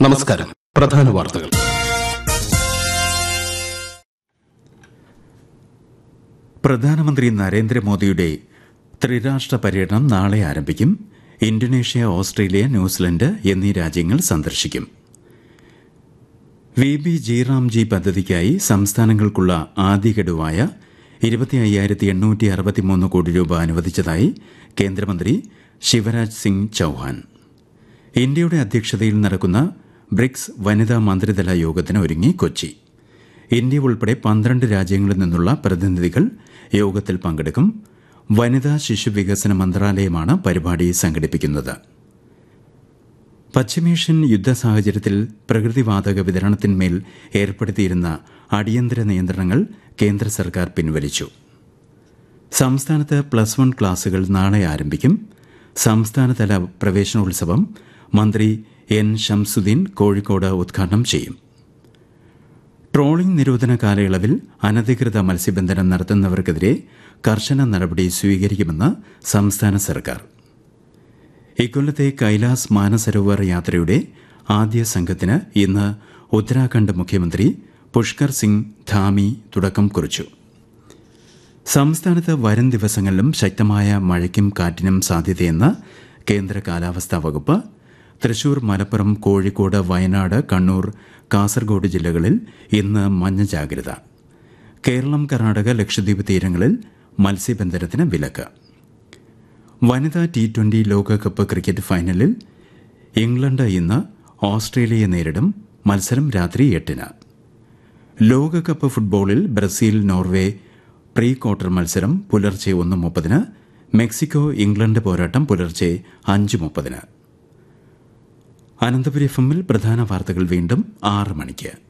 നമസ്കാരം പ്രധാന വാർത്തകൾ പ്രധാനമന്ത്രി നരേന്ദ്രമോദിയുടെ ത്രിരാഷ്ട്ര പര്യടനം നാളെ ആരംഭിക്കും ഇന്തോനേഷ്യ ഓസ്ട്രേലിയ ന്യൂസിലൻഡ് എന്നീ രാജ്യങ്ങൾ സന്ദർശിക്കും വി ബി ജി പദ്ധതിക്കായി സംസ്ഥാനങ്ങൾക്കുള്ള ആദ്യ ഗഡുവായ ഇരുപത്തി അയ്യായിരത്തി എണ്ണൂറ്റി അറുപത്തിമൂന്ന് കോടി രൂപ അനുവദിച്ചതായി കേന്ദ്രമന്ത്രി ശിവരാജ് സിംഗ് ചൌഹാൻ ഇന്ത്യയുടെ അധ്യക്ഷതയിൽ നടക്കുന്ന ബ്രിക്സ് വനിതാ മന്ത്രിതല യോഗത്തിന് ഒരുങ്ങി കൊച്ചി ഇന്ത്യ ഉൾപ്പെടെ പന്ത്രണ്ട് രാജ്യങ്ങളിൽ നിന്നുള്ള പ്രതിനിധികൾ യോഗത്തിൽ പങ്കെടുക്കും വനിതാ ശിശു വികസന മന്ത്രാലയമാണ് പരിപാടി സംഘടിപ്പിക്കുന്നത് പശ്ചിമേഷ്യൻ യുദ്ധ സാഹചര്യത്തിൽ പ്രകൃതിവാതക വിതരണത്തിന്മേൽ ഏർപ്പെടുത്തിയിരുന്ന അടിയന്തര നിയന്ത്രണങ്ങൾ കേന്ദ്ര സർക്കാർ പിൻവലിച്ചു സംസ്ഥാനത്ത് പ്ലസ് വൺ ക്ലാസുകൾ നാളെ ആരംഭിക്കും സംസ്ഥാനതല പ്രവേശനോത്സവം മന്ത്രി എൻ ഷംസുദ്ദീൻ കോഴിക്കോട് ഉദ്ഘാടനം ചെയ്യും ട്രോളിംഗ് നിരോധന കാലയളവിൽ അനധികൃത മത്സ്യബന്ധനം നടത്തുന്നവർക്കെതിരെ കർശന നടപടി സ്വീകരിക്കുമെന്ന് സംസ്ഥാന സർക്കാർ ഇക്കൊല്ലത്തെ കൈലാസ് മാനസരോവർ യാത്രയുടെ ആദ്യ സംഘത്തിന് ഇന്ന് ഉത്തരാഖണ്ഡ് മുഖ്യമന്ത്രി പുഷ്കർ സിംഗ് ധാമി തുടക്കം കുറിച്ചു സംസ്ഥാനത്ത് വരും ദിവസങ്ങളിലും ശക്തമായ മഴയ്ക്കും കാറ്റിനും സാധ്യതയെന്ന് കേന്ദ്ര കാലാവസ്ഥാ വകുപ്പ് തൃശൂർ മലപ്പുറം കോഴിക്കോട് വയനാട് കണ്ണൂർ കാസർഗോഡ് ജില്ലകളിൽ ഇന്ന് മഞ്ഞ ജാഗ്രത കേരളം കർണാടക ലക്ഷദ്വീപ് തീരങ്ങളിൽ മത്സ്യബന്ധനത്തിന് വിലക്ക് വനിതാ ടി ട്വന്റി ലോകകപ്പ് ക്രിക്കറ്റ് ഫൈനലിൽ ഇംഗ്ലണ്ട് ഇന്ന് ഓസ്ട്രേലിയയെ നേരിടും മത്സരം രാത്രി എട്ടിന് ലോകകപ്പ് ഫുട്ബോളിൽ ബ്രസീൽ നോർവേ പ്രീ ക്വാർട്ടർ മത്സരം പുലർച്ചെ ഒന്ന് മുപ്പതിന് മെക്സിക്കോ ഇംഗ്ലണ്ട് പോരാട്ടം പുലർച്ചെ അഞ്ച് മുപ്പതിന് അനന്തപുരി എഫ് എമ്മിൽ പ്രധാന വാർത്തകൾ വീണ്ടും ആറ് മണിക്ക്